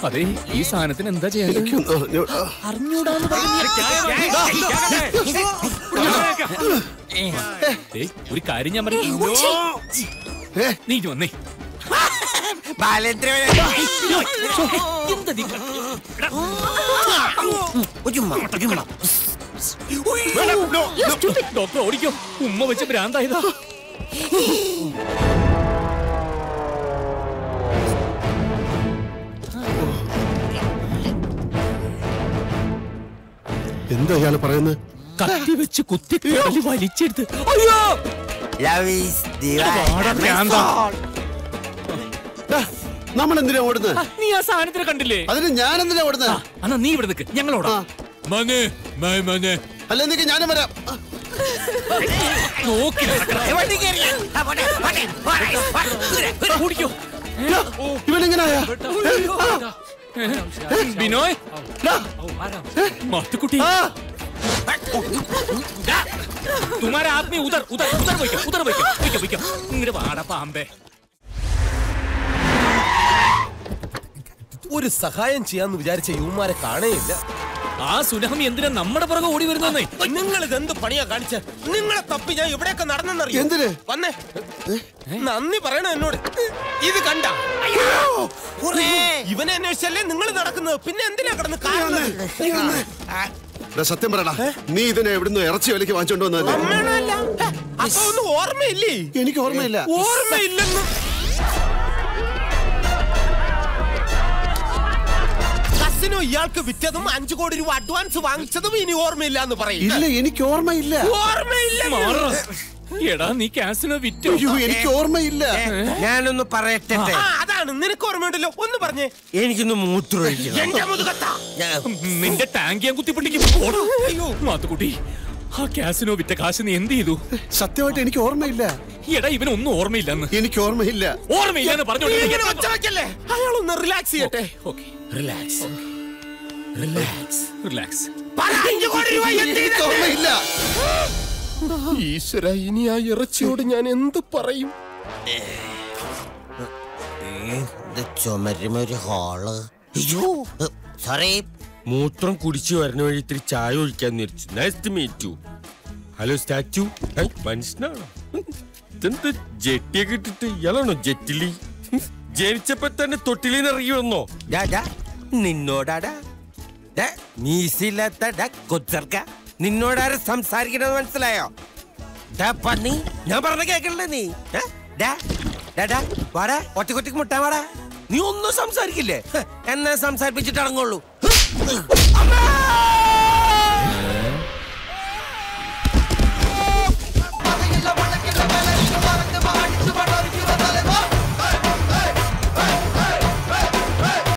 അതെ ഈ സാധനത്തിന് എന്താ ചെയ്യാൻ എനിക്കൊന്നും അറിഞ്ഞൂടാ. അറിഞ്ഞൂടാന്ന് ഏയ്, ഒരു കാര്യം ഞാൻ പറഞ്ഞു ഏ, നീ ഇങ്ങ് വന്നേ ബാലേന്ദ്രൻ എന്താ നീ ക- ഡോക്ടർ ഓടിക്കോ ഉമ്മ വെച്ച് ഭ്രാന്തായതാ എന്താ ഇയാള് പറയുന്നത് കത്തി വെച്ച് കുത്തി കടലി വലിച്ചെടുത്ത് അയ്യോ ലവ് ഈസ് വാടാ ഭ്രാന്താ. നമ്മൾ എന്തിനാ ഓടുന്നത് ആ, നീ ആ സാധനത്തിനെ കണ്ടില്ലേ അതിന് ഞാൻ എന്തിനാ ഓടുന്നത് എന്നാ നീ ഇവിടെ നിൽക്ക് ഞങ്ങളോടാ ആ. മനെ മേ മനെ അല്ല എനിക്ക് ഞാനും വരാം ആ, നോക്കി നടക്കണം. ഓടിക്കോ ഇവനെങ്ങനായാ ബിനോയ് മാത്തുക്കുട്ടി തുമാര ആത്മീയ ഉദർ ഉദർ ഉദർ വയ്ക്കോ ഉദർ വയ്ക്കോ വയ്ക്കോ വയ്ക്കോ ഇങ്ങോട്ട് വാട പാമ്പേ ഒരു സഹായം ചെയ്യാന്ന് വിചാരിച്ച യുവമാരെ കാണേയില്ല ആ സുനാമി എന്തിനാ നമ്മുടെ പുറകെ ഓടി വരുന്നേ നിങ്ങൾ ഇതെന്ത് പണിയാ കാണിച്ച നിങ്ങളെ തപ്പി ഞാൻ ഇവിടെയൊക്കെ നടന്നെന്നറിയോ എന്തിന്? വന്നേ നന്ദി പറയണ എന്നോട് ഇത് കണ്ട ഇവനെ അന്വേഷിച്ചല്ലേ നിങ്ങൾ നടക്കുന്നത് പിന്നെ എന്തിനാ കിടന്ന് കാണുന്നത് എടാ, സത്യം പറയടാ നീ ഇതിനെ എവിടുന്ന് ഇറച്ചി വിലക്ക് വാങ്ങിച്ചോണ്ട് വന്നത് അമ്മേണല്ല. അപ്പൊ ഒന്നും ഓർമ്മയില്ലേ എനിക്ക് ഓർമ്മയില്ല ഓർമ്മയില്ലെന്ന് കസിനോ ഇയാൾക്ക് വിറ്റതും അഞ്ചു കോടി രൂപ അഡ്വാൻസ് വാങ്ങിച്ചതും ഇനി ഓർമ്മയില്ല എന്ന് പറയും ഇല്ല എനിക്ക് ഓർമ്മയില്ല ഓർമ്മയില്ല മാറ എടാ നീ കാസിനോ വിറ്റോ അയ്യോ എനിക്ക് ഓർമ്മയില്ല ഞാനൊന്ന് പറയട്ടെ ആ, അതാണ് നിനക്ക് ഓർമ്മയുണ്ടല്ലോ ഒന്ന് പറഞ്ഞേ എനിക്കൊന്ന് മൂത്രമൊഴിക്കണം എന്റെ മുതുകത്താ ഞാൻ- നിന്റെ ടാങ്ക് ഞാൻ കുത്തിപ്പിടിക്കും ഓടാ. മാത്തുക്കുട്ടി ആ കാസിനോ വിറ്റ കാശ് നീ എന്ത് ചെയ്തു സത്യമായിട്ട് എനിക്ക് ഓർമ്മയില്ല എടാ ഇവനൊന്നും ഓർമ്മയില്ലെന്ന് എനിക്ക് ഓർമ്മയില്ല ഓർമ്മയില്ലെന്ന് നീ ഇങ്ങനെ പറഞ്ഞോണ്ട് ഒച്ച വെക്കല്ലേ അയാളൊന്ന് റിലാക്സ് ചെയ്യട്ടെ ഓക്കെ റിലാക്സ് റിലാക്സ് റിലാക്സ് പറ, അഞ്ച് കോടി രൂപ എന്ത് ചെയ്ത്? എനിക്ക് ഓർമ്മയില്ല ഈശ്വര ഇനി ആ ഇറച്ചിയോട് ഞാൻ എന്ത് പറയും ഇത് ചുമരുമൊരു ഹാള് അയ്യോ സോറി മൂത്രം കുടിച്ചു വരുന്ന വഴി ഇത്തിരി ചായ ഒഴിക്കാൻ വിചാരിച്ചു nice to meet you hello statue മനുഷ്യനാണോ ഇതെന്ത് ജെട്ടിയൊക്കെ ഇട്ടിട്ട് ഇയാളാണോ ജെറ്റിലി ജനിച്ചപ്പോ തന്നെ തൊട്ടിലിന്ന് ഇറങ്ങി വന്നോ ഡാ നിന്നോടാടാ ഡാ, മീശയില്ലാത്ത ഡാ കൊച്ചർക്ക നിന്നോടാരെ സംസാരിക്കണമെന്ന് മനസ്സിലായോ ഡാ പന്നി ഞാൻ പറഞ്ഞ കേക്കണ്ടേ നീ ഏ? ഡാ, ഡാ, ഡാ, വാടാ ഒറ്റക്കൊറ്റക്ക് മുട്ടാ വാടാ നീ ഒന്നും സംസാരിക്കില്ലേ ഹ്, എന്നെ സംസാരിപ്പിച്ചിട്ട് ഇറങ്ങുള്ളൂ അമ്മേ!